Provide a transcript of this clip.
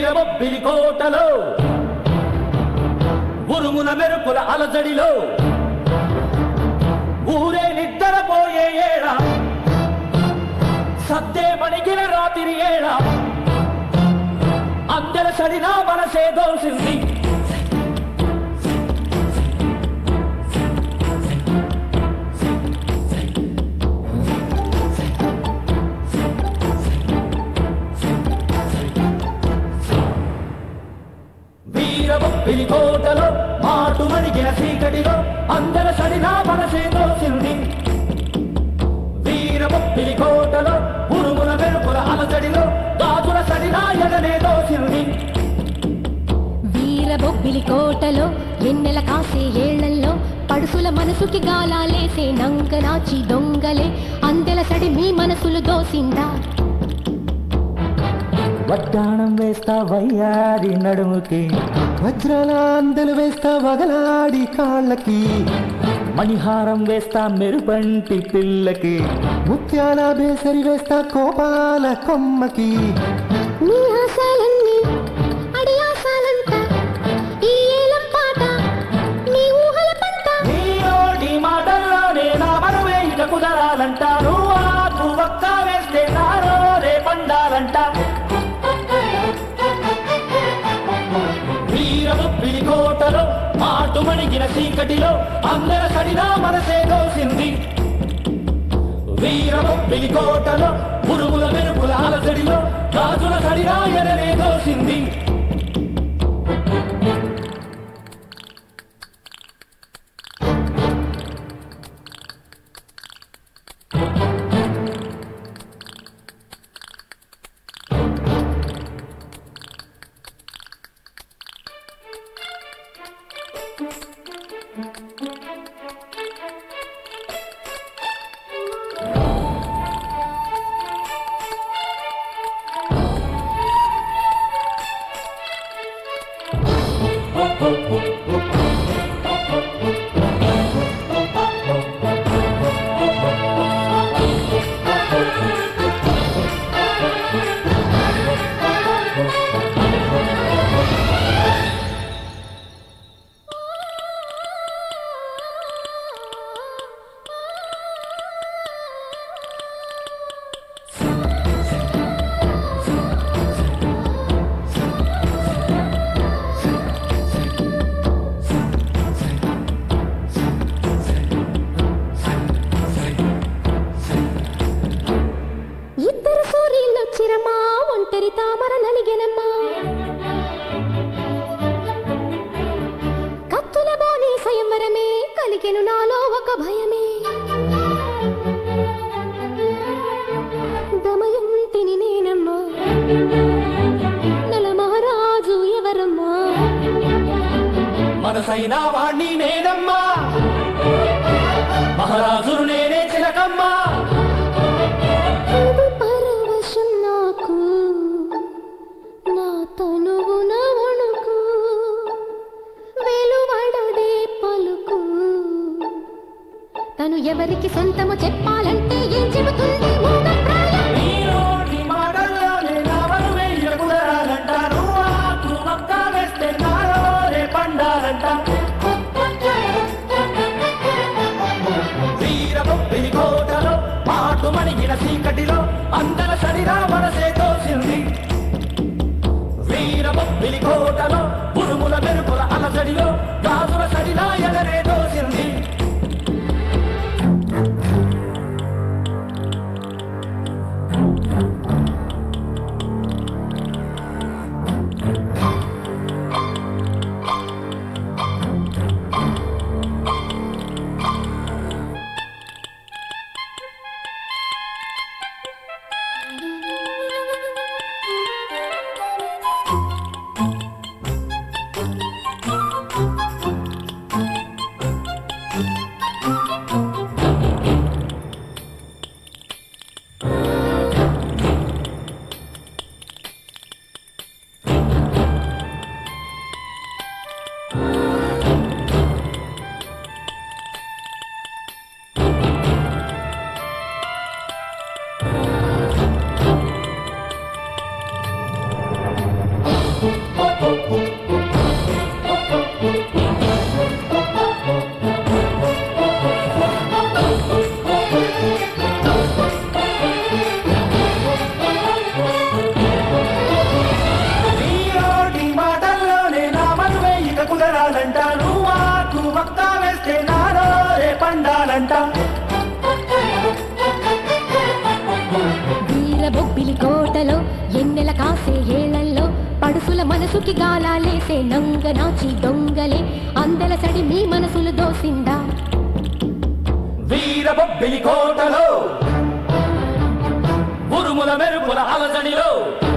వీరబొబ్బిలి కోటలో ఉరుముల మెరుపుల అలజడిలో ఊరే నిద్రపోయే ఏడ సద్దే మణిగిన రాత్రి ఏడ అందర సడినా మనసే దోసింది వీరబొప్పిలి కోటలో మాటు మణిగిన చీకటిలో అందర సడినా మనసే దోసింది వీరబొప్పిలి కోటలో ఉరుముల మెరుపుల అలజడిలో గాజుల సడినా ఎగనే దోసింది వీరబొబ్బిలి కోటలో ఎన్నెల కాసే ఏళ్లల్లో పడుసుల మనసుకి గాలాలేసే నంగనాచి దొంగలే అందెల సడి మీ మనసులు దోసిందా వడ్డాణం వేస్తా వయ్యారి నడుముకి వజ్రాల అందలు వేస్తా వగలాడి కాళ్ళకి మణిహారం వేస్తా మెరుపంటి పిల్లకి ముత్యాల బేసరి వేస్తా కోపాల కొమ్మకి నీ ఆశాలన్నీ అడి ఆశాలంట ఈ ఏలం పాట నీ ఊహల పంట నీ నోటి మాటల్లోనే నా మరువే ఇక కుదరాలంటారు ఆకు ఒక్క వేస్తే నారో రే పండాలంట వీరముప్పిలి కోటలో మాటు మణిగిన చీకటిలో అందర సడినా మనసే దోసింది వీరముప్పిలి కోటలో పురుగుల మెరుపుల అలసడిలో గాజుల సడినా ఎననే దోసింది ఇద్దరు సూర్యులు చిరమా ఒంటరి తామర నలిగెనమ్మా కత్తుల బాణి స్వయంవరమే కలిగెను నాలో ఒక భయమే దమయంతిని నేనమ్మా నల మహారాజు ఎవరమ్మా మనసైన వాణ్ణి నేనమ్మా మహారాజును నేనే చిలకమ్మా ఇది పరవశం నాకు నా తనువున వణుకు వెలువడదే పలుకు తను ఎవరికి సొంతము చెప్పాలంటే ఏం చెబుతుంది మూఢప్రాయం నీ నోటి మాటల్లోనే నా వరువే ఎగుదరాలంటారు ఆకు ఒక్క వేస్తే నాలో రే పండాలంట వీరబొప్పిలి కోటలో మాటు మణిగిన చీకటిలో అందర శరీరా మనసే తోసింది వీరబొప్పిలి కోటలో పురుగుల మెరుపుల అలసడిలో గాజుల సడిలా ఎగరే దోసింది వక్క వేస్తే నారో రే పండాలంట వీర బొబ్బిలి కోటలో ఎన్నెల కాసే ఏళ్లలో పడుసుల మనసుకి గాలాలేసే నంగనాచి దొంగలే అందెల సడి మీ మనసులు దోసిందా వీర బొబ్బిలి కోటలో ఉరుముల మెరుపుల అలజడిలో